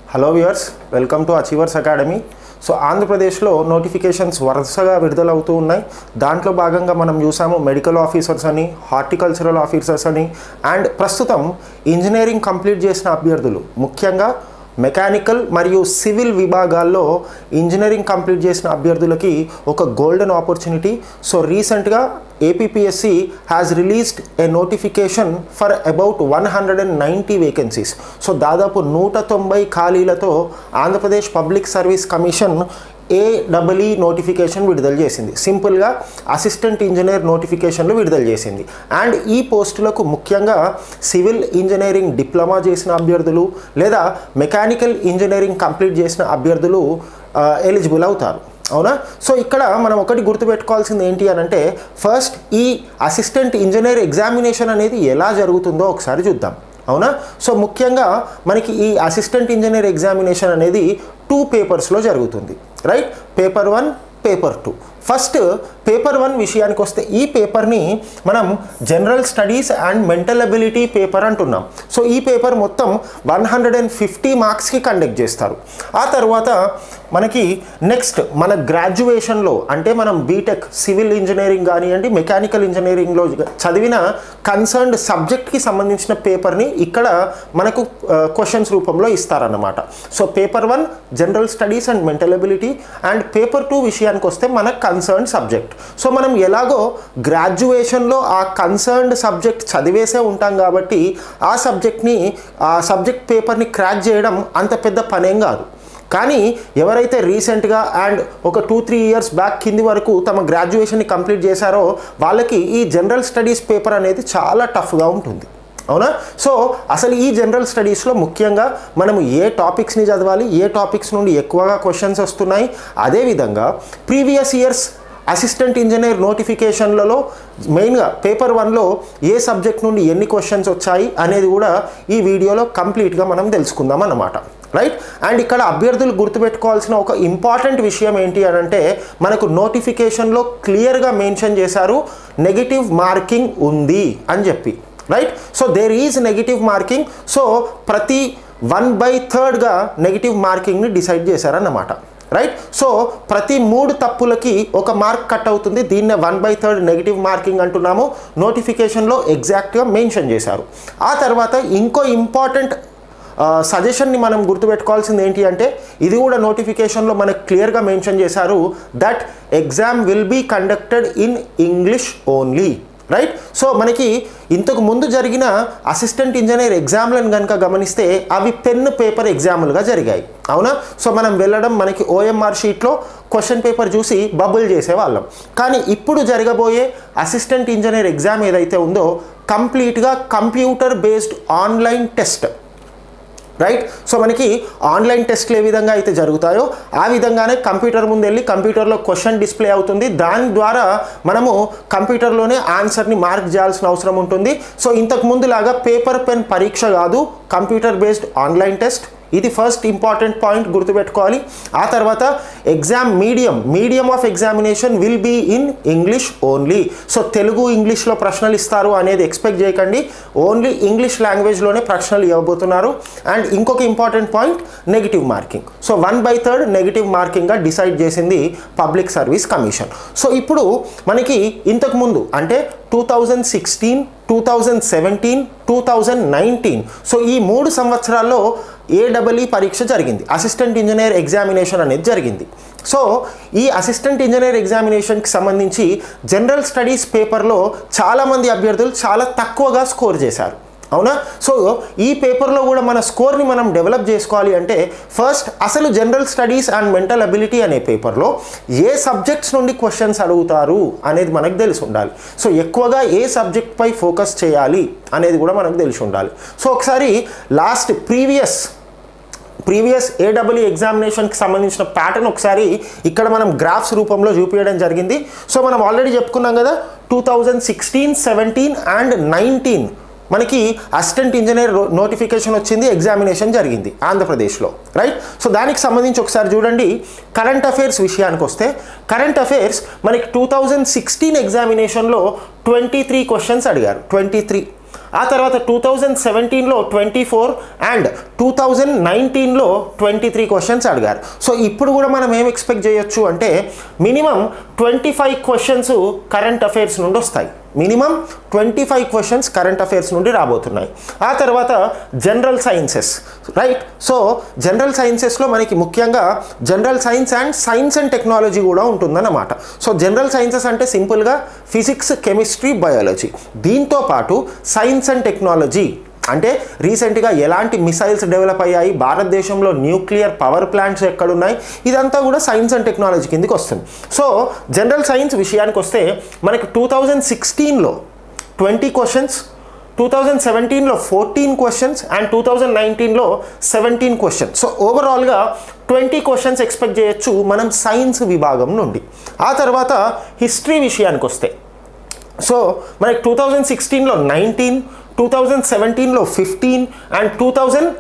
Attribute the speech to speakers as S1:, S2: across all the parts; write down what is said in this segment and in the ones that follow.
S1: hello viewers welcome to achievers academy so ఆంధ్రప్రదేశ్లో notifications వరుసగా విడుదలవుతూ ఉన్నాయి దాంట్లో భాగంగా మనం చూసాము మెడికల్ ఆఫీసర్స్ అని హార్టికల్చరల్ ఆఫీసర్స్ అని అండ్ ప్రస్తుతం ఇంజనీరింగ్ కంప్లీట్ చేసిన అభ్యర్థులు ముఖ్యంగా మెకానికల్ మరియు సివిల్ విభాగాల్లో ఇంజనీరింగ్ కంప్లీట్ చేసిన అభ్యర్థులకి ఒక గోల్డెన్ ఆపర్చునిటీ సో రీసెంట్గా APPSC has released a notification for about one hundred and ninety vacancies so దాదాపు నూట తొంభై ఖాళీలతో ఆంధ్రప్రదేశ్ పబ్లిక్ సర్వీస్ కమిషన్ ఏడబ్ల్ఈ నోటిఫికేషన్ విడుదల చేసింది సింపుల్గా అసిస్టెంట్ ఇంజనీర్ నోటిఫికేషన్లు విడుదల చేసింది అండ్ ఈ పోస్టులకు ముఖ్యంగా సివిల్ ఇంజనీరింగ్ డిప్లొమా చేసిన అభ్యర్థులు లేదా మెకానికల్ ఇంజనీరింగ్ కంప్లీట్ చేసిన అభ్యర్థులు ఎలిజిబుల్ అవుతారు అవునా సో ఇక్కడ మనం ఒకటి గుర్తుపెట్టుకోవాల్సింది ఏంటి అని అంటే ఫస్ట్ ఈ అసిస్టెంట్ ఇంజనీర్ ఎగ్జామినేషన్ అనేది ఎలా జరుగుతుందో ఒకసారి చూద్దాం అవునా సో ముఖ్యంగా మనకి ఈ అసిస్టెంట్ ఇంజనీర్ ఎగ్జామినేషన్ అనేది టూ పేపర్స్లో జరుగుతుంది right paper one paper two first paper one విషయానికి వస్తే ఈ పేపర్ని మనం general studies and mental ability paper అంటున్నాం సో ఈ పేపర్ మొత్తం వన్ హండ్రెడ్ అండ్ ఫిఫ్టీ మార్క్స్కి కండక్ట్ చేస్తారు ఆ తర్వాత మనకి నెక్స్ట్ మన గ్రాడ్యుయేషన్లో అంటే మనం బీటెక్ సివిల్ ఇంజనీరింగ్ కానివ్వండి మెకానికల్ ఇంజనీరింగ్లో చదివిన కన్సర్న్డ్ సబ్జెక్ట్కి సంబంధించిన పేపర్ని ఇక్కడ మనకు క్వశ్చన్స్ రూపంలో ఇస్తారన్నమాట so paper one general studies and mental ability and paper two విషయానికి వస్తే మన కన్సర్న్ సబ్జెక్ట్ సో మనం ఎలాగో గ్రాడ్యుయేషన్లో ఆ కన్సర్న్డ్ సబ్జెక్ట్ చదివేసే ఉంటాం కాబట్టి ఆ సబ్జెక్ట్ని ఆ సబ్జెక్ట్ పేపర్ని క్రాక్ చేయడం అంత పెద్ద పనేం కాదు కానీ ఎవరైతే రీసెంట్గా అండ్ ఒక టూ త్రీ ఇయర్స్ బ్యాక్ కింది వరకు తమ గ్రాడ్యుయేషన్ని కంప్లీట్ చేశారో వాళ్ళకి ఈ జనరల్ స్టడీస్ పేపర్ అనేది చాలా టఫ్గా ఉంటుంది అవునా సో అసలు ఈ జనరల్ స్టడీస్లో ముఖ్యంగా మనము ఏ టాపిక్స్ని చదవాలి ఏ టాపిక్స్ నుండి ఎక్కువగా క్వశ్చన్స్ వస్తున్నాయి అదేవిధంగా ప్రీవియస్ ఇయర్స్ అసిస్టెంట్ ఇంజనీర్ నోటిఫికేషన్లలో మెయిన్గా పేపర్ వన్లో ఏ సబ్జెక్ట్ నుండి ఎన్ని క్వశ్చన్స్ వచ్చాయి అనేది కూడా ఈ వీడియోలో కంప్లీట్గా మనం తెలుసుకుందాం అన్నమాట రైట్ అండ్ ఇక్కడ అభ్యర్థులు గుర్తుపెట్టుకోవాల్సిన ఒక ఇంపార్టెంట్ విషయం ఏంటి అని అంటే మనకు నోటిఫికేషన్లో క్లియర్గా మెన్షన్ చేశారు నెగిటివ్ మార్కింగ్ ఉంది అని చెప్పి right so there is negative marking so ప్రతి వన్ బై థర్డ్గా నెగిటివ్ మార్కింగ్ని డిసైడ్ చేశారన్నమాట రైట్ సో ప్రతి మూడు తప్పులకి ఒక మార్క్ కట్ అవుతుంది దీన్నే one by third negative marking అంటున్నాము నోటిఫికేషన్లో ఎగ్జాక్ట్గా మెన్షన్ చేశారు ఆ తర్వాత ఇంకో ఇంపార్టెంట్ సజెషన్ని మనం గుర్తుపెట్టుకోవాల్సింది ఏంటి అంటే ఇది కూడా నోటిఫికేషన్లో మనకు క్లియర్గా మెన్షన్ చేశారు that exam will be conducted in English only right so మనకి ఇంతకు ముందు జరిగిన అసిస్టెంట్ ఇంజనీర్ ఎగ్జామ్లను కనుక గమనిస్తే అవి పెన్ పేపర్ ఎగ్జాములుగా జరిగాయి అవునా సో మనం వెళ్ళడం మనకి ఓఎంఆర్ షీట్లో క్వశ్చన్ పేపర్ చూసి బబుల్ చేసేవాళ్ళం కానీ ఇప్పుడు జరగబోయే అసిస్టెంట్ ఇంజనీర్ ఎగ్జామ్ ఏదైతే ఉందో కంప్లీట్గా computer based online test right so మనకి ఆన్లైన్ టెస్ట్లు ఏ విధంగా అయితే జరుగుతాయో ఆ విధంగానే కంప్యూటర్ ముందు వెళ్ళి కంప్యూటర్లో క్వశ్చన్ డిస్ప్లే అవుతుంది దాని ద్వారా మనము కంప్యూటర్లోనే ఆన్సర్ని మార్క్ చేయాల్సిన అవసరం ఉంటుంది సో ఇంతకు ముందులాగా పేపర్ పెన్ పరీక్ష కాదు కంప్యూటర్ బేస్డ్ ఆన్లైన్ టెస్ట్ ఇది ఫస్ట్ ఇంపార్టెంట్ పాయింట్ గుర్తుపెట్టుకోవాలి ఆ తర్వాత exam medium medium of examination will be in English only so Telugu ఇంగ్లీష్లో ప్రశ్నలు ఇస్తారు అనేది ఎక్స్పెక్ట్ చేయకండి ఓన్లీ ఇంగ్లీష్ లాంగ్వేజ్లోనే ప్రశ్నలు ఇవ్వబోతున్నారు అండ్ ఇంకొక important point negative marking so one by third negative మార్కింగ్గా డిసైడ్ చేసింది పబ్లిక్ సర్వీస్ కమిషన్ సో ఇప్పుడు మనకి ఇంతకుముందు అంటే two thousand sixteen two thousand seventeen two thousand nineteen so ఈ మూడు సంవత్సరాల్లో ఏడబ్ల్ఈ పరీక్ష జరిగింది అసిస్టెంట్ ఇంజనీర్ ఎగ్జామినేషన్ అనేది జరిగింది సో ఈ అసిస్టెంట్ ఇంజనీర్ ఎగ్జామినేషన్కి సంబంధించి జనరల్ స్టడీస్ పేపర్లో చాలామంది అభ్యర్థులు చాలా తక్కువగా స్కోర్ చేశారు అవునా సో ఈ పేపర్లో కూడా మన స్కోర్ని మనం డెవలప్ చేసుకోవాలి అంటే ఫస్ట్ అసలు general studies and mental ability అనే పేపర్లో ఏ సబ్జెక్ట్స్ నుండి క్వశ్చన్స్ అడుగుతారు అనేది మనకు తెలిసి ఉండాలి సో ఎక్కువగా ఏ సబ్జెక్ట్పై ఫోకస్ చేయాలి అనేది కూడా మనకు తెలిసి ఉండాలి సో ఒకసారి లాస్ట్ ప్రీవియస్ ప్రీవియస్ ఏడబ్ల్యూ ఎగ్జామినేషన్కి సంబంధించిన ప్యాటర్న్ ఒకసారి ఇక్కడ మనం గ్రాఫ్స్ రూపంలో చూపించడం జరిగింది సో మనం ఆల్రెడీ చెప్పుకున్నాం కదా two thousand sixteen seventeen and nineteen మనకి అసిస్టెంట్ ఇంజనీర్ నోటిఫికేషన్ వచ్చింది ఎగ్జామినేషన్ జరిగింది ఆంధ్రప్రదేశ్లో రైట్ సో దానికి సంబంధించి ఒకసారి చూడండి కరెంట్ అఫైర్స్ విషయానికి వస్తే కరెంట్ అఫైర్స్ మనకి టూ థౌజండ్ సిక్స్టీన్ ఎగ్జామినేషన్లో ట్వంటీ త్రీ క్వశ్చన్స్ అడిగారు ట్వంటీ త్రీ ఆ తర్వాత టూ థౌజండ్ సెవెంటీన్లో twenty four and two thousand నైన్టీన్లో ట్వంటీ త్రీ క్వశ్చన్స్ అడిగారు సో ఇప్పుడు కూడా మనం ఏం ఎక్స్పెక్ట్ చేయొచ్చు అంటే minimum twenty five questions current affairs నుండి వస్తాయి minimum twenty five questions current affairs నుండి రాబోతున్నాయి ఆ తర్వాత general sciences right so general సైన్సెస్లో మనకి ముఖ్యంగా general science and science and technology కూడా ఉంటుందన్నమాట సో జనరల్ సైన్సెస్ అంటే సింపుల్గా ఫిజిక్స్ కెమిస్ట్రీ బయాలజీ దీంతో పాటు సైన్స్ అండ్ టెక్నాలజీ అంటే రీసెంట్గా ఎలాంటి మిసైల్స్ డెవలప్ అయ్యాయి భారతదేశంలో న్యూక్లియర్ పవర్ ప్లాంట్స్ ఎక్కడున్నాయి ఇదంతా కూడా సైన్స్ అండ్ టెక్నాలజీ కిందకి వస్తుంది సో జనరల్ సైన్స్ విషయానికి వస్తే మనకి టూ థౌజండ్ సిక్స్టీన్లో ట్వంటీ క్వశ్చన్స్ టూ థౌజండ్ సెవెంటీన్లో fourteen questions and two thousand నైన్టీన్లో సెవెంటీన్ క్వశ్చన్స్ సో ఓవరాల్గా ట్వంటీ క్వశ్చన్స్ ఎక్స్పెక్ట్ చేయొచ్చు మనం సైన్స్ విభాగం నుండి ఆ తర్వాత హిస్టరీ విషయానికి వస్తే సో మనకి టూ థౌజండ్ సిక్స్టీన్లో నైన్టీన్ టూ థౌజండ్ సెవెంటీన్లో ఫిఫ్టీన్ అండ్ టూ థౌజండ్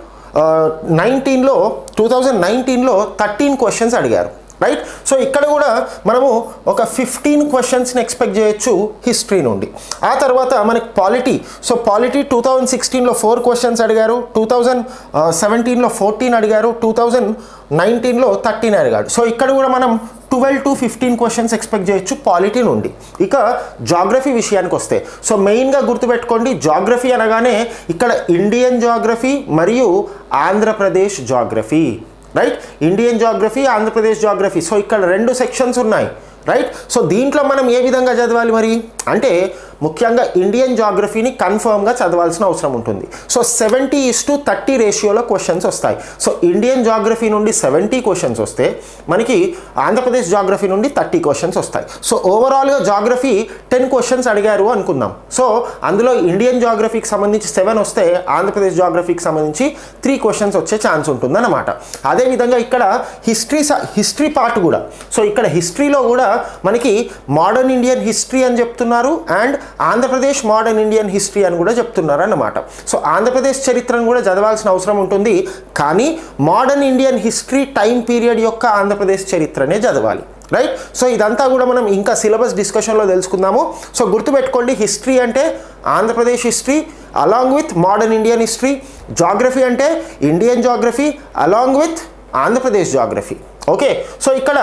S1: నైన్టీన్లో టూ థౌజండ్ నైన్టీన్లో థర్టీన్ క్వశ్చన్స్ అడిగారు రైట్ సో ఇక్కడ కూడా మనము ఒక ఫిఫ్టీన్ క్వశ్చన్స్ని ఎక్స్పెక్ట్ చేయొచ్చు హిస్టరీ నుండి ఆ తర్వాత మనకి polity so polity two thousand సిక్స్టీన్లో ఫోర్ క్వశ్చన్స్ అడిగారు టూ థౌజండ్ సెవెంటీన్లో ఫోర్టీన్ అడిగారు టూ థౌజండ్ నైన్టీన్లో థర్టీన్ అడిగాడు సో ఇక్కడ కూడా మనం twelve to fifteen questions expect చేయొచ్చు పాలిటీ నుండి ఇక జాగ్రఫీ విషయానికి వస్తే సో మెయిన్గా గుర్తుపెట్టుకోండి జాగ్రఫీ అనగానే ఇక్కడ ఇండియన్ జాగ్రఫీ మరియు Andhra Pradesh geography right Indian geography Andhra Pradesh geography so ఇక్కడ రెండు సెక్షన్స్ ఉన్నాయి రైట్ సో దీంట్లో మనం ఏ విధంగా చదవాలి మరి అంటే ముఖ్యంగా ఇండియన్ జాగ్రఫీని కన్ఫర్మ్గా చదవాల్సిన అవసరం ఉంటుంది so seventy is to thirty రేషియోలో క్వశ్చన్స్ వస్తాయి సో ఇండియన్ జాగ్రఫీ నుండి సెవెంటీ క్వశ్చన్స్ వస్తే మనకి ఆంధ్రప్రదేశ్ జాగ్రఫీ నుండి థర్టీ క్వశ్చన్స్ వస్తాయి సో ఓవరాల్గా జాగ్రఫీ టెన్ క్వశ్చన్స్ అడిగారు అనుకుందాం సో అందులో ఇండియన్ జాగ్రఫీకి సంబంధించి సెవెన్ వస్తే ఆంధ్రప్రదేశ్ జాగ్రఫీకి సంబంధించి త్రీ క్వశ్చన్స్ వచ్చే ఛాన్స్ ఉంటుందన్నమాట అదేవిధంగా ఇక్కడ హిస్టరీ హిస్టరీ పార్ట్ కూడా సో ఇక్కడ హిస్టరీలో కూడా మనకి మోడర్న్ ఇండియన్ హిస్టరీ అని చెప్తున్నారు and Andhra Pradesh modern Indian history అని కూడా చెప్తున్నారు అన్నమాట సో ఆంధ్రప్రదేశ్ చరిత్రను కూడా చదవాల్సిన అవసరం ఉంటుంది కానీ modern Indian history time period యొక్క ఆంధ్రప్రదేశ్ చరిత్రనే చదవాలి రైట్ సో ఇదంతా కూడా మనం ఇంకా సిలబస్ డిస్కషన్లో తెలుసుకుందాము సో గుర్తుపెట్టుకోండి హిస్టరీ అంటే Andhra Pradesh history along with modern Indian history geography అంటే Indian geography along with Andhra Pradesh geography okay so ఇక్కడ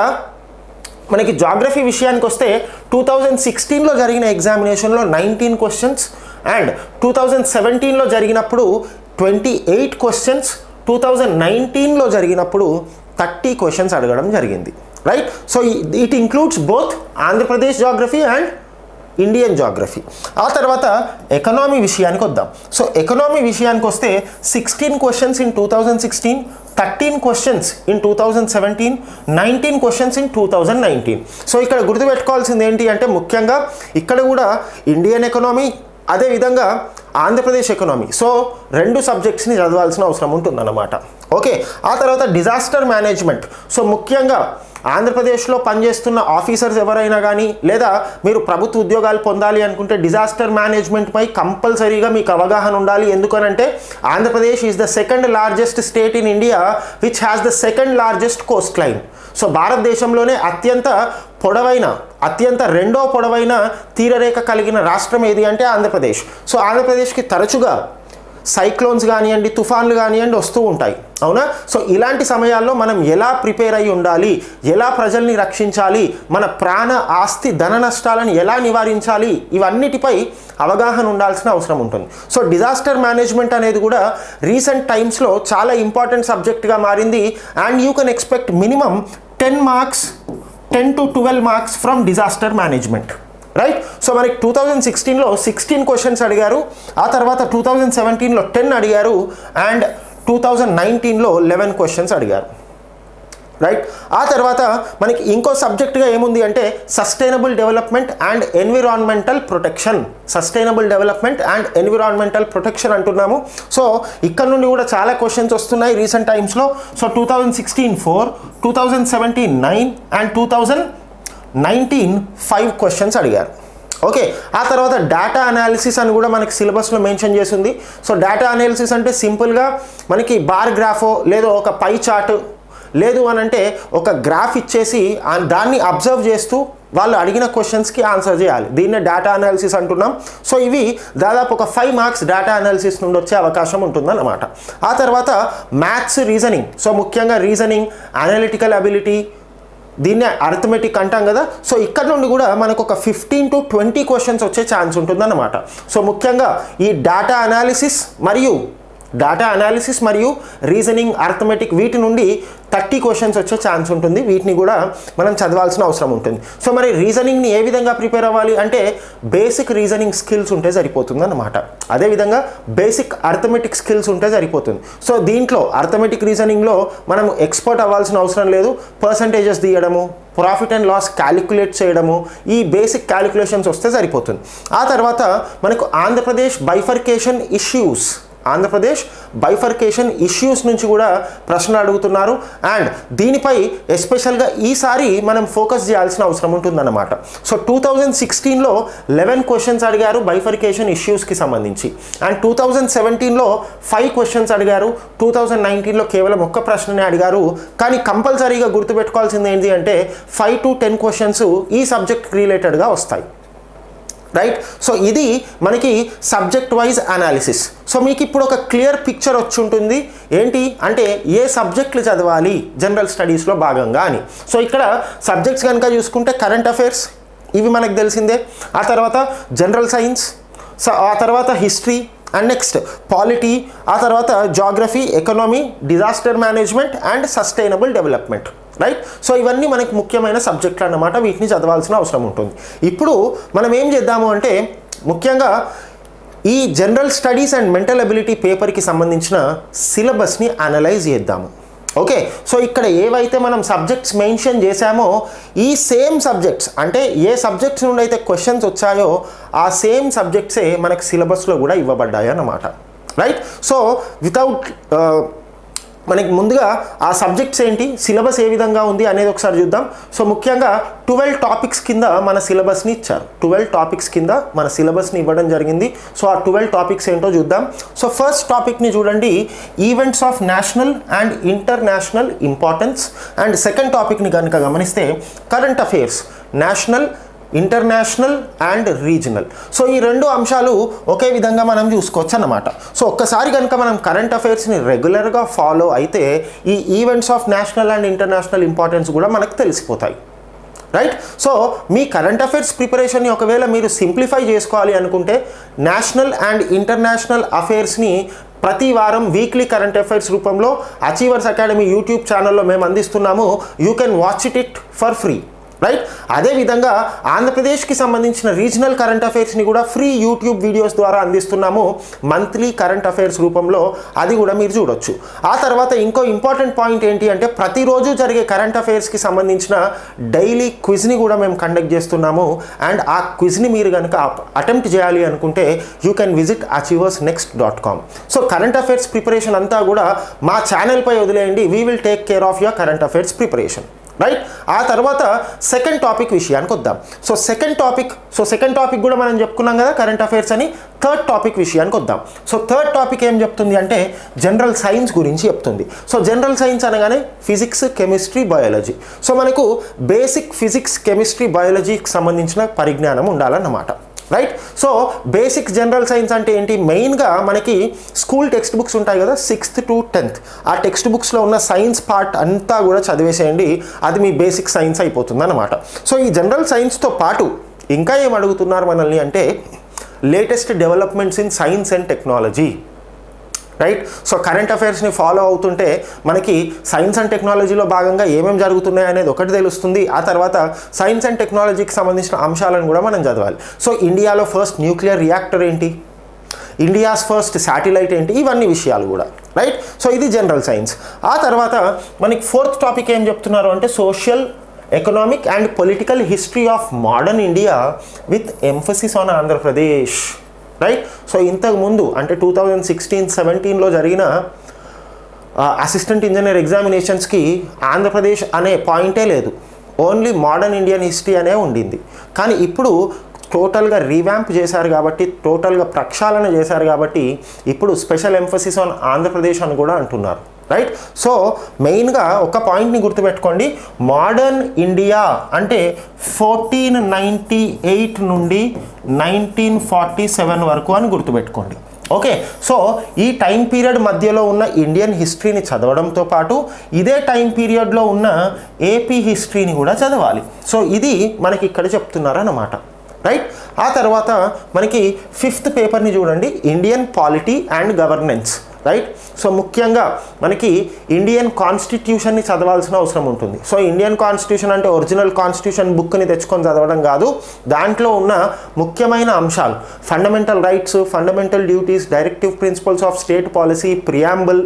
S1: మనకి జాగ్రఫీ విషయానికి వస్తే టూ థౌజండ్ సిక్స్టీన్లో జరిగిన ఎగ్జామినేషన్లో nineteen questions and two thousand సెవెంటీన్లో జరిగినప్పుడు twenty eight questions two thousand నైన్టీన్లో జరిగినప్పుడు థర్టీ క్వశ్చన్స్ అడగడం జరిగింది right so it includes both Andhra Pradesh geography and Indian geography ఆ తర్వాత ఎకనామీ విషయానికి వద్దాం సో ఎకనామీ విషయానికి వస్తే sixteen questions in two thousand sixteen thirteen questions in two thousand seventeen nineteen questions in two thousand nineteen so ఇక్కడ గుర్తుపెట్టుకోవాల్సింది ఏంటి అంటే ముఖ్యంగా ఇక్కడ కూడా ఇండియన్ ఎకనామీ అదేవిధంగా ఆంధ్రప్రదేశ్ ఎకనామీ సో రెండు సబ్జెక్ట్స్ని చదవాల్సిన అవసరం ఉంటుందన్నమాట ఓకే ఆ తర్వాత డిజాస్టర్ మేనేజ్మెంట్ సో ముఖ్యంగా ఆంధ్రప్రదేశ్లో పనిచేస్తున్న ఆఫీసర్స్ ఎవరైనా కానీ లేదా మీరు ప్రభుత్వ ఉద్యోగాలు పొందాలి అనుకుంటే డిజాస్టర్ మేనేజ్మెంట్పై కంపల్సరీగా మీకు అవగాహన ఉండాలి ఎందుకనంటే Andhra Pradesh is the second largest state in India which has the second largest coast line so భారతదేశంలోనే అత్యంత పొడవైన అత్యంత రెండో పొడవైన తీరరేఖ కలిగిన రాష్ట్రం ఏది అంటే ఆంధ్రప్రదేశ్ సో ఆంధ్రప్రదేశ్కి తరచుగా సైక్లోన్స్ కానివ్వండి తుఫాన్లు కానివ్వండి వస్తూ ఉంటాయి అవునా సో ఇలాంటి సమయాల్లో మనం ఎలా ప్రిపేర్ అయి ఉండాలి ఎలా ప్రజల్ని రక్షించాలి మన ప్రాణ ఆస్తి ధన నష్టాలను ఎలా నివారించాలి ఇవన్నిటిపై అవగాహన ఉండాల్సిన అవసరం ఉంటుంది సో డిజాస్టర్ మేనేజ్మెంట్ అనేది కూడా రీసెంట్ టైమ్స్లో చాలా ఇంపార్టెంట్ సబ్జెక్ట్గా మారింది and you can expect minimum ten marks ten to twelve marks from disaster management right so మనకి టూ థౌజండ్ సిక్స్టీన్లో సిక్స్టీన్ క్వశ్చన్స్ అడిగారు ఆ తర్వాత టూ థౌజండ్ సెవెంటీన్లో టెన్ అడిగారు అండ్ టూ థౌజండ్ నైన్టీన్లో లెవెన్ క్వశ్చన్స్ అడిగారు రైట్ ఆ తర్వాత మనకి ఇంకో సబ్జెక్ట్గా ఏముంది అంటే sustainable development and environmental protection sustainable development and environmental protection అంటున్నాము సో ఇక్కడ నుండి కూడా చాలా క్వశ్చన్స్ వస్తున్నాయి రీసెంట్ టైమ్స్లో so two thousand sixteen four two thousand seventeen nine and two thousand nineteen five questions అడిగారు ఓకే ఆ తర్వాత డేటా అనాలిసిస్ అని కూడా మనకి సిలబస్లో మెన్షన్ చేసింది సో డేటా అనాలిసిస్ అంటే సింపుల్గా మనకి బార్ గ్రాఫో లేదా ఒక పై చార్ట్ లేదు అని అంటే ఒక గ్రాఫ్ ఇచ్చేసి దాన్ని అబ్జర్వ్ చేస్తూ వాళ్ళు అడిగిన క్వశ్చన్స్కి ఆన్సర్ చేయాలి దీన్నే డేటా అనాలిసిస్ అంటున్నాం సో ఇవి దాదాపు ఒక ఫైవ్ మార్క్స్ డేటా అనాలిసిస్ నుండి వచ్చే అవకాశం ఉంటుందన్నమాట ఆ తర్వాత మ్యాథ్స్ రీజనింగ్ సో ముఖ్యంగా రీజనింగ్ అనలిటికల్ అబిలిటీ దీన్నే అర్థమెటిక్ అంటాం కదా సో ఇక్కడ నుండి కూడా మనకు ఒక ఫిఫ్టీన్ టు ట్వంటీ క్వశ్చన్స్ వచ్చే ఛాన్స్ ఉంటుందన్నమాట సో ముఖ్యంగా ఈ డేటా అనాలిసిస్ మరియు డేటా అనాలిసిస్ మరియు రీజనింగ్ అర్థమెటిక్ వీటి నుండి థర్టీ క్వశ్చన్స్ వచ్చే ఛాన్స్ ఉంటుంది వీటిని కూడా మనం చదవాల్సిన అవసరం ఉంటుంది సో మరి రీజనింగ్ని ఏ విధంగా ప్రిపేర్ అవ్వాలి అంటే బేసిక్ రీజనింగ్ స్కిల్స్ ఉంటే సరిపోతుంది అన్నమాట అదేవిధంగా బేసిక్ అర్థమెటిక్ స్కిల్స్ ఉంటే సరిపోతుంది సో దీంట్లో అర్థమెటిక్ రీజనింగ్లో మనం ఎక్స్పర్ట్ అవ్వాల్సిన అవసరం లేదు పర్సంటేజెస్ తీయడము ప్రాఫిట్ అండ్ లాస్ క్యాలిక్యులేట్ చేయడము ఈ బేసిక్ క్యాలిక్యులేషన్స్ వస్తే సరిపోతుంది ఆ తర్వాత మనకు Andhra Pradesh bifurcation issues Andhra Pradesh bifurcation issues నుంచి కూడా ప్రశ్నలు అడుగుతున్నారు అండ్ దీనిపై ఎస్పెషల్గా ఈసారి మనం ఫోకస్ చేయాల్సిన అవసరం ఉంటుందన్నమాట సో టూ థౌజండ్ సిక్స్టీన్లో లెవెన్ క్వశ్చన్స్ అడిగారు బైఫర్కేషన్ ఇష్యూస్కి సంబంధించి అండ్ టూ థౌజండ్ సెవెంటీన్లో ఫైవ్ క్వశ్చన్స్ అడిగారు టూ థౌజండ్ నైన్టీన్లో కేవలం ఒక్క ప్రశ్ననే అడిగారు కానీ కంపల్సరీగా గుర్తుపెట్టుకోవాల్సింది ఏంటి అంటే ఫైవ్ టు టెన్ క్వశ్చన్స్ ఈ సబ్జెక్ట్ రిలేటెడ్గా వస్తాయి రైట్ సో ఇది మనకి సబ్జెక్ట్ వైజ్ అనాలిసిస్ సో మీకు ఇప్పుడు ఒక క్లియర్ పిక్చర్ వచ్చి ఉంటుంది ఏంటి అంటే ఏ సబ్జెక్టులు చదవాలి జనరల్ స్టడీస్లో భాగంగా అని సో ఇక్కడ సబ్జెక్ట్స్ కనుక చూసుకుంటే కరెంట్ అఫైర్స్ ఇవి మనకు తెలిసిందే ఆ తర్వాత జనరల్ సైన్స్ సో ఆ తర్వాత హిస్టరీ అండ్ నెక్స్ట్ పాలిటీ ఆ తర్వాత geography economy disaster management and sustainable development right so ఇవన్నీ మనకి ముఖ్యమైన సబ్జెక్టులు అన్నమాట వీటిని చదవాల్సిన అవసరం ఉంటుంది ఇప్పుడు మనం ఏం చేద్దాము అంటే ముఖ్యంగా ఈ general studies and mental ability పేపర్కి సంబంధించిన సిలబస్ని అనలైజ్ చేద్దాము ఓకే సో ఇక్కడ ఏవైతే మనం సబ్జెక్ట్స్ మెన్షన్ చేశామో ఈ సేమ్ సబ్జెక్ట్స్ అంటే ఏ సబ్జెక్ట్స్ నుండి అయితే క్వశ్చన్స్ వచ్చాయో ఆ సేమ్ సబ్జెక్ట్సే మనకు సిలబస్లో కూడా ఇవ్వబడ్డాయి అన్నమాట రైట్ సో వితౌట్ మనకి ముందుగా ఆ సబ్జెక్ట్స్ ఏంటి సిలబస్ ఏ విధంగా ఉంది అనేది ఒకసారి చూద్దాం సో ముఖ్యంగా ట్వెల్వ్ టాపిక్స్ కింద మన సిలబస్ని ఇచ్చారు ట్వెల్వ్ టాపిక్స్ కింద మన సిలబస్ని ఇవ్వడం జరిగింది సో ఆ ట్వెల్వ్ టాపిక్స్ ఏంటో చూద్దాం సో ఫస్ట్ టాపిక్ని చూడండి events of national and international importance and second టాపిక్ని కనుక గమనిస్తే current affairs national international and regional so ఈ రెండు అంశాలు ఒకే విధంగా మనం చూసుకోవచ్చు అన్నమాట సో ఒక్కసారి కనుక మనం కరెంట్ అఫైర్స్ని రెగ్యులర్గా ఫాలో అయితే ఈ events of national and international importance కూడా మనకు తెలిసిపోతాయి రైట్ సో మీ కరెంట్ అఫైర్స్ ప్రిపరేషన్ని ఒకవేళ మీరు సింప్లిఫై చేసుకోవాలి అనుకుంటే నేషనల్ అండ్ ఇంటర్నేషనల్ అఫైర్స్ని ప్రతి వారం వీక్లీ కరెంట్ అఫైర్స్ రూపంలో అచీవర్స్ అకాడమీ యూట్యూబ్ ఛానల్లో మేము అందిస్తున్నాము you can watch it it for free right అదేవిధంగా ఆంధ్రప్రదేశ్కి సంబంధించిన రీజనల్ కరెంట్ అఫైర్స్ని కూడా ఫ్రీ యూట్యూబ్ వీడియోస్ ద్వారా అందిస్తున్నాము మంత్లీ కరెంట్ అఫైర్స్ రూపంలో అది కూడా మీరు చూడొచ్చు ఆ తర్వాత ఇంకో ఇంపార్టెంట్ పాయింట్ ఏంటి అంటే ప్రతిరోజు జరిగే కరెంట్ అఫైర్స్కి సంబంధించిన డైలీ క్విజ్ని కూడా మేము కండక్ట్ చేస్తున్నాము అండ్ ఆ క్విజ్ని మీరు కనుక అటెంప్ట్ చేయాలి అనుకుంటే you can visit achievers next dot com so current affairs preparation అంతా కూడా మా ఛానల్పై వదిలేయండి we will take care of your current affairs preparation right ఆ తర్వాత సెకండ్ టాపిక్ విషయానికి వద్దాం so second topic so second topic కూడా మనం చెప్పుకున్నాం కదా కరెంట్ అఫైర్స్ అని థర్డ్ టాపిక్ విషయానికి వద్దాం సో థర్డ్ టాపిక్ ఏం చెప్తుంది అంటే జనరల్ సైన్స్ గురించి చెప్తుంది సో జనరల్ సైన్స్ అనగానే ఫిజిక్స్ కెమిస్ట్రీ బయాలజీ సో మనకు బేసిక్ ఫిజిక్స్ కెమిస్ట్రీ బయాలజీకి సంబంధించిన పరిజ్ఞానం ఉండాలన్నమాట right so basic general science అంటే ఏంటి మెయిన్గా మనకి స్కూల్ టెక్స్ట్ బుక్స్ ఉంటాయి కదా సిక్స్త్ టు టెన్త్ ఆ టెక్స్ట్ బుక్స్లో ఉన్న సైన్స్ పార్ట్ అంతా కూడా చదివేసేయండి అది మీ బేసిక్ సైన్స్ అయిపోతుంది అనమాట సో ఈ జనరల్ సైన్స్తో పాటు ఇంకా ఏం అడుగుతున్నారు మనల్ని అంటే latest developments in science and technology right so current affairs follow అవుతుంటే మనకి సైన్స్ అండ్ టెక్నాలజీలో భాగంగా ఏమేమి జరుగుతున్నాయి అనేది ఒకటి తెలుస్తుంది ఆ తర్వాత సైన్స్ అండ్ టెక్నాలజీకి సంబంధించిన అంశాలను కూడా మనం చదవాలి సో ఇండియాలో ఫస్ట్ న్యూక్లియర్ రియాక్టర్ ఏంటి ఇండియాస్ ఫస్ట్ శాటిలైట్ ఏంటి ఇవన్నీ విషయాలు కూడా రైట్ సో ఇది జనరల్ సైన్స్ ఆ తర్వాత మనకి ఫోర్త్ టాపిక్ ఏం చెప్తున్నారు అంటే social economic and political history of modern India with emphasis on Andhra Pradesh right so ఇంతకు ముందు అంటే టూ థౌజండ్ సిక్స్టీన్ సెవెంటీన్లో జరిగిన అసిస్టెంట్ ఇంజనీర్ ఎగ్జామినేషన్స్కి ఆంధ్రప్రదేశ్ అనే పాయింటే లేదు ఓన్లీ మోడర్న్ ఇండియన్ హిస్టరీ అనే ఉండింది కానీ ఇప్పుడు టోటల్గా రీవ్యాంప్ చేశారు కాబట్టి టోటల్గా ప్రక్షాళన చేశారు కాబట్టి ఇప్పుడు స్పెషల్ ఎంఫసిస్ ఆన్ ఆంధ్రప్రదేశ్ అని కూడా అంటున్నారు రైట్ సో మెయిన్గా ఒక పాయింట్ని గుర్తుపెట్టుకోండి మోడర్న్ ఇండియా అంటే ఫోర్టీన్ నైంటీ ఎయిట్ నుండి నైన్టీన్ ఫార్టీ సెవెన్ వరకు అని గుర్తుపెట్టుకోండి ఓకే సో ఈ టైం పీరియడ్ మధ్యలో ఉన్న ఇండియన్ హిస్టరీని చదవడంతో పాటు ఇదే టైం పీరియడ్లో ఉన్న ఏపీ హిస్టరీని కూడా చదవాలి సో ఇది మనకి ఇక్కడ చెప్తున్నారన్నమాట రైట్ ఆ తర్వాత మనకి ఫిఫ్త్ పేపర్ని చూడండి Indian polity and governance right so ముఖ్యంగా మనకి ఇండియన్ కాన్స్టిట్యూషన్ని చదవాల్సిన అవసరం ఉంటుంది సో ఇండియన్ కాన్స్టిట్యూషన్ అంటే ఒరిజినల్ కాన్స్టిట్యూషన్ బుక్ని తెచ్చుకొని చదవడం కాదు దాంట్లో ఉన్న ముఖ్యమైన అంశాలు fundamental rights fundamental duties directive principles of state policy preamble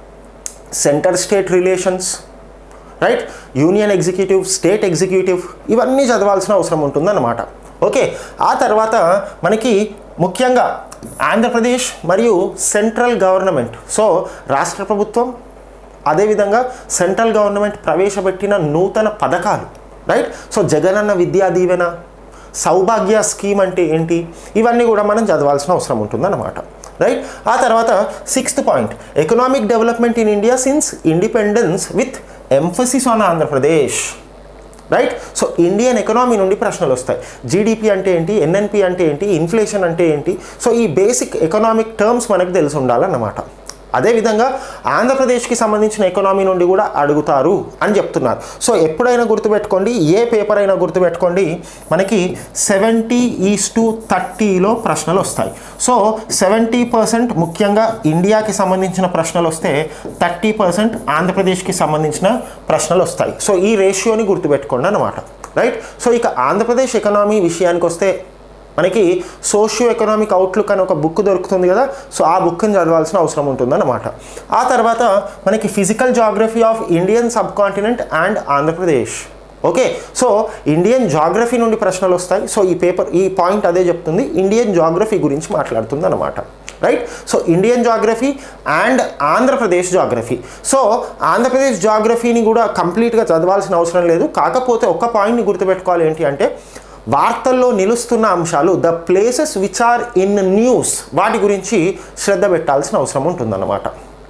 S1: centre state relations right union executive state executive ఇవన్నీ చదవాల్సిన అవసరం ఉంటుందన్నమాట ఓకే ఆ తర్వాత మనకి ముఖ్యంగా ఆంధ్రప్రదేశ్ మరియు సెంట్రల్ గవర్నమెంట్ సో రాష్ట్ర ప్రభుత్వం అదేవిధంగా సెంట్రల్ గవర్నమెంట్ ప్రవేశపెట్టిన నూతన పథకాలు రైట్ సో జగనన్న విద్యా దీవెన సౌభాగ్య స్కీమ్ అంటే ఏంటి ఇవన్నీ కూడా మనం చదవాల్సిన అవసరం ఉంటుందన్నమాట రైట్ ఆ తర్వాత sixth point economic development in India since independence with emphasis on Andhra Pradesh right so Indian economy నుండి ప్రశ్నలు వస్తాయి జీడిపి అంటే ఏంటి ఎన్ఎన్పి అంటే ఏంటి ఇన్ఫ్లేషన్ అంటే ఏంటి సో ఈ బేసిక్ ఎకనామిక్ టర్మ్స్ మనకు తెలిసి ఉండాలన్నమాట అదేవిధంగా ఆంధ్రప్రదేశ్కి సంబంధించిన ఎకనామీ నుండి కూడా అడుగుతారు అని చెప్తున్నారు సో ఎప్పుడైనా గుర్తుపెట్టుకోండి ఏ పేపర్ అయినా గుర్తుపెట్టుకోండి మనకి సెవెంటీ ఈస్ టు థర్టీలో ప్రశ్నలు వస్తాయి సో సెవెంటీ పర్సెంట్ ముఖ్యంగా ఇండియాకి సంబంధించిన ప్రశ్నలు వస్తే థర్టీ పర్సెంట్ ఆంధ్రప్రదేశ్కి సంబంధించిన ప్రశ్నలు వస్తాయి సో ఈ రేషియోని గుర్తుపెట్టుకోండి అనమాట రైట్ సో ఇక ఆంధ్రప్రదేశ్ ఎకనామీ విషయానికి వస్తే మనకి సోషియో ఎకనామిక్ అవుట్లుక్ అని ఒక బుక్ దొరుకుతుంది కదా సో ఆ బుక్ని చదవాల్సిన అవసరం ఉంటుందన్నమాట ఆ తర్వాత మనకి physical geography of Indian subcontinent and Andhra Pradesh okay so Indian geography నుండి ప్రశ్నలు వస్తాయి సో ఈ పేపర్ ఈ పాయింట్ అదే చెప్తుంది ఇండియన్ జాగ్రఫీ గురించి మాట్లాడుతుంది అనమాట right so Indian geography and Andhra Pradesh geography so Andhra Pradesh జాగ్రఫీని కూడా కంప్లీట్గా చదవాల్సిన అవసరం లేదు కాకపోతే ఒక పాయింట్ని గుర్తుపెట్టుకోవాలి ఏంటి అంటే వార్తల్లో నిలుస్తున్న అంశాలు the places which are in news వాటి గురించి శ్రద్ధ పెట్టాల్సిన అవసరం ఉంటుందన్నమాట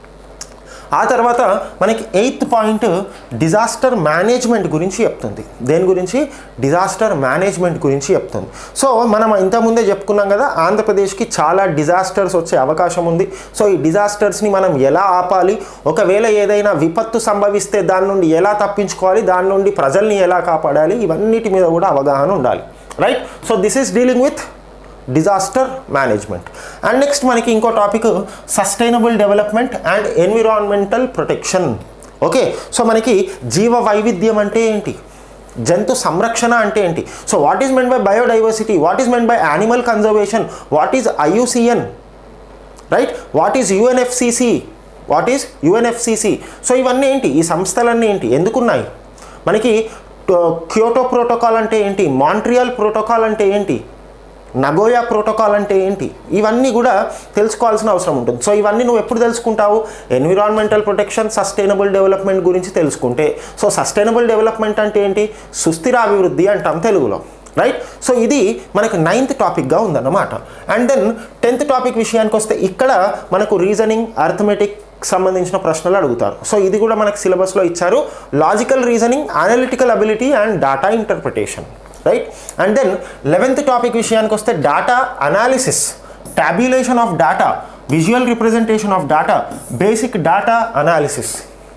S1: ఆ తర్వాత మనకి ఎయిత్ పాయింట్ డిజాస్టర్ మేనేజ్మెంట్ గురించి చెప్తుంది దేని గురించి డిజాస్టర్ మేనేజ్మెంట్ గురించి చెప్తుంది సో మనం ఇంతకుముందే చెప్పుకున్నాం కదా ఆంధ్రప్రదేశ్కి చాలా డిజాస్టర్స్ వచ్చే అవకాశం ఉంది సో ఈ డిజాస్టర్స్ని మనం ఎలా ఆపాలి ఒకవేళ ఏదైనా విపత్తు సంభవిస్తే దాని నుండి ఎలా తప్పించుకోవాలి దాని నుండి ప్రజల్ని ఎలా కాపాడాలి ఇవన్నిటి మీద కూడా అవగాహన ఉండాలి right so this is dealing with disaster management and next మనకి ఇంకో topic sustainable development and environmental protection okay so మనకి జీవ వైవిధ్యం అంటే ఏంటి జంతు సంరక్షణ అంటే ఏంటి so what is meant by biodiversity what is meant by animal conservation what is IUCN right what is UNFCCC what is UNFCCC so ఇవన్నీ ఏంటి ఈ సంస్థలన్నీ ఏంటి ఎందుకున్నాయి మనకి క్యోటో ప్రోటోకాల్ అంటే ఏంటి మాంట్రియాల్ ప్రోటోకాల్ అంటే ఏంటి నగోయా ప్రోటోకాల్ అంటే ఏంటి ఇవన్నీ కూడా తెలుసుకోవాల్సిన అవసరం ఉంటుంది సో ఇవన్నీ నువ్వు ఎప్పుడు తెలుసుకుంటావు ఎన్విరాన్మెంటల్ ప్రొటెక్షన్ సస్టైనబుల్ డెవలప్మెంట్ గురించి తెలుసుకుంటే సో సస్టైనబుల్ డెవలప్మెంట్ అంటే ఏంటి సుస్థిర అభివృద్ధి అంటాం తెలుగులో రైట్ సో ఇది మనకు నైన్త్ టాపిక్గా ఉందన్నమాట అండ్ దెన్ టెన్త్ టాపిక్ విషయానికి వస్తే ఇక్కడ మనకు రీజనింగ్ అర్థమెటిక్ సంబంధించిన ప్రశ్నలు అడుగుతారు సో ఇది కూడా మనకు సిలబస్లో ఇచ్చారు logical reasoning analytical ability and data interpretation right and then eleventh topic విషయానికి వస్తే data analysis tabulation of data visual representation of data basic data analysis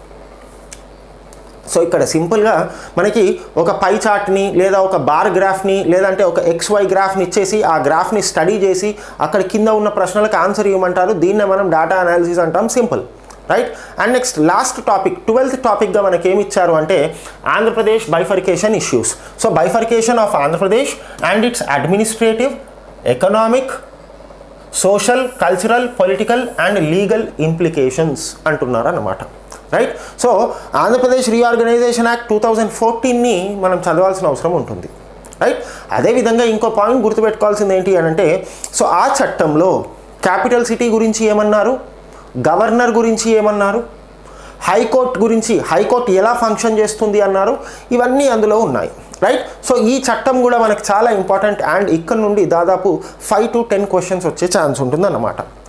S1: so ఇక్కడ సింపుల్గా మనకి ఒక పై చార్ట్ని లేదా ఒక బార్ గ్రాఫ్ని లేదంటే ఒక ఎక్స్ వై గ్రాఫ్ని ఇచ్చేసి ఆ గ్రాఫ్ని స్టడీ చేసి అక్కడ కింద ఉన్న ప్రశ్నలకు ఆన్సర్ ఇవ్వమంటారు దీన్నే మనం డాటా అనాలిసిస్ అంటాం simple right and next last topic twelfth టాపిక్గా మనకి ఏమి ఇచ్చారు అంటే Andhra Pradesh bifurcation issues so bifurcation of Andhra Pradesh and its administrative economic social cultural political and legal implications అంటున్నారు అన్నమాట right so Andhra Pradesh reorganisation act two thousand ఫోర్టీన్ని మనం చదవాల్సిన అవసరం ఉంటుంది రైట్ అదేవిధంగా ఇంకో పాయింట్ గుర్తుపెట్టుకోవాల్సింది ఏంటి అని అంటే సో ఆ చట్టంలో క్యాపిటల్ సిటీ గురించి ఏమన్నారు గవర్నర్ గురించి ఏమన్నారు హైకోర్టు గురించి హైకోర్టు ఎలా ఫంక్షన్ చేస్తుంది అన్నారు ఇవన్నీ అందులో ఉన్నాయి రైట్ సో ఈ చట్టం కూడా మనకు చాలా ఇంపార్టెంట్ అండ్ ఇక్కడ నుండి దాదాపు ఫైవ్ టు టెన్ క్వశ్చన్స్ వచ్చే ఛాన్స్ ఉంటుందన్నమాట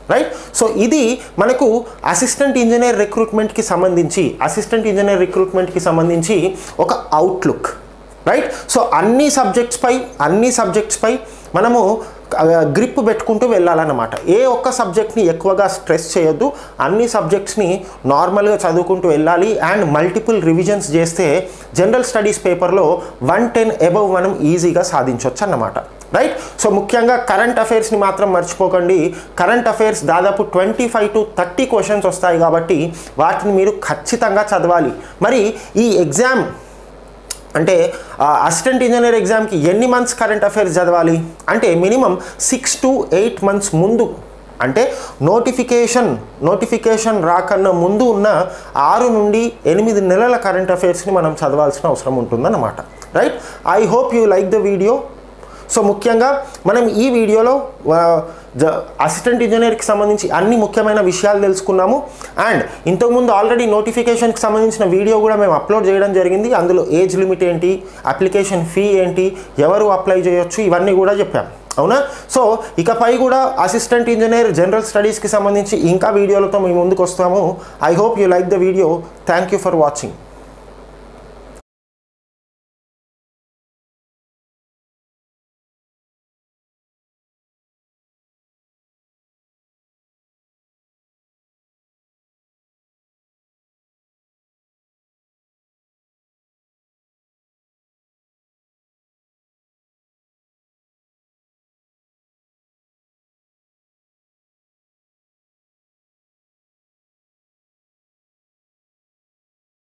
S1: రైట్ సో ఇది మనకు అసిస్టెంట్ ఇంజనీర్ రిక్రూట్మెంట్కి సంబంధించి అసిస్టెంట్ ఇంజనీర్ రిక్రూట్మెంట్కి సంబంధించి ఒక అవుట్లుక్ రైట్ సో అన్ని సబ్జెక్ట్స్పై అన్ని సబ్జెక్ట్స్పై మనము గ్రిప్ పెట్టుకుంటూ వెళ్ళాలన్నమాట ఏ ఒక్క సబ్జెక్ట్ని ఎక్కువగా స్ట్రెస్ చేయొద్దు అన్ని సబ్జెక్ట్స్ని నార్మల్గా చదువుకుంటూ వెళ్ళాలి అండ్ మల్టిపుల్ రివిజన్స్ చేస్తే జనరల్ స్టడీస్ పేపర్లో వన్ టెన్ అబవ్ మనం ఈజీగా సాధించవచ్చు అన్నమాట రైట్ సో ముఖ్యంగా కరెంట్ అఫైర్స్ని మాత్రం మర్చిపోకండి కరెంట్ అఫైర్స్ దాదాపు twenty five to thirty questions వస్తాయి కాబట్టి వాటిని మీరు ఖచ్చితంగా చదవాలి మరి ఈ ఎగ్జామ్ అంటే అసిస్టెంట్ ఇంజనీర్ ఎగ్జామ్కి ఎన్ని మంత్స్ కరెంట్ అఫైర్స్ చదవాలి అంటే minimum six to eight months ముందు అంటే నోటిఫికేషన్ నోటిఫికేషన్ రాకన్నా ముందు ఉన్న ఆరు నుండి ఎనిమిది నెలల కరెంట్ అఫైర్స్ని మనం చదవాల్సిన అవసరం ఉంటుందన్నమాట right I hope you like the video so ముఖ్యంగా మనం ఈ వీడియోలో అసిస్టెంట్ ఇంజనీర్కి సంబంధించి అన్ని ముఖ్యమైన విషయాలు తెలుసుకున్నాము అండ్ ఇంతకుముందు ఆల్రెడీ నోటిఫికేషన్కి సంబంధించిన వీడియో కూడా మేము అప్లోడ్ చేయడం జరిగింది అందులో ఏజ్ లిమిట్ ఏంటి అప్లికేషన్ ఫీ ఏంటి ఎవరు అప్లై చేయొచ్చు ఇవన్నీ కూడా చెప్పాం అవునా సో ఇకపై కూడా అసిస్టెంట్ ఇంజనీర్ జనరల్ స్టడీస్కి సంబంధించి ఇంకా వీడియోలతో మేము ముందుకు వస్తాము I hope you like the video thank you for watching